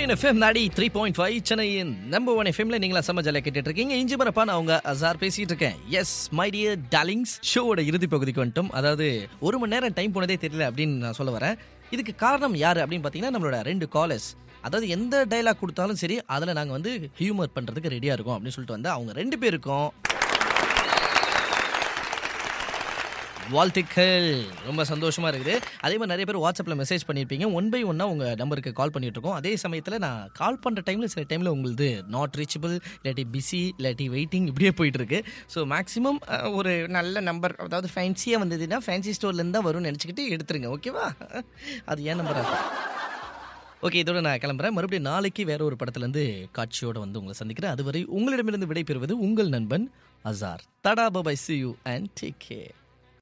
சூரியன் எஃப்எம் நாடி three point five சென்னையின் நம்பர் ஒன் எஃப்எம்ல நீங்களா செம்ம ஜாலியாக கேட்டுட்டு இருக்கீங்க இஞ்சி மரப்பா நான் அவங்க அசார் பேசிட்டு இருக்கேன் எஸ் மை டியர் டார்லிங்ஸ் ஷோவோட இறுதி பகுதிக்கு வந்துட்டோம் அதாவது ஒரு மணி நேரம் டைம் போனதே தெரியல அப்படின்னு நான் சொல்ல வரேன் இதுக்கு காரணம் யாரு அப்படின்னு பார்த்தீங்கன்னா நம்மளோட ரெண்டு காலர்ஸ் அதாவது எந்த டைலாக் கொடுத்தாலும் சரி அதில் நாங்கள் வந்து ஹியூமர் பண்ணுறதுக்கு ரெடியாக இருக்கோம் அப்படின்னு சொல்லிட்டு வந்து அவங்க ரெண்டு பேருக்கும் வாழ்த்துக்கள் ரொம்ப சந்தோஷமா இருக்குது அதே மாதிரி நிறைய பேர் வாட்ஸ்அப்பில் மெசேஜ் பண்ணியிருப்பீங்க ஒன் பை ஒன்னாக உங்கள் நம்பருக்கு கால் பண்ணிட்டு இருக்கோம் அதே சமயத்தில் நான் கால் பண்ணுற டைமில் சில டைமில் உங்களுது நாட் ரீச்சபிள் இல்லாட்டி பிஸி இல்லாட்டி வெயிட்டிங் இப்படியே போயிட்டு இருக்கு ஸோ மேக்ஸிமம் ஒரு நல்ல நம்பர் அதாவது ஃபேன்சியாக வந்ததுன்னா ஃபேன்சி ஸ்டோர்லேருந்து தான் வரும்னு நினச்சிக்கிட்டு எடுத்துருங்க ஓகேவா அது ஏன் நம்பர் ஓகே இதோட நான் கிளம்புறேன் மறுபடியும் நாளைக்கு வேற ஒரு படத்துலேருந்து காட்சியோட வந்து உங்களை சந்திக்கிறேன் அதுவரை உங்களிடமிருந்து விடைபெறுவது உங்கள் நண்பன் அசார் தடா பபாய் see you and take care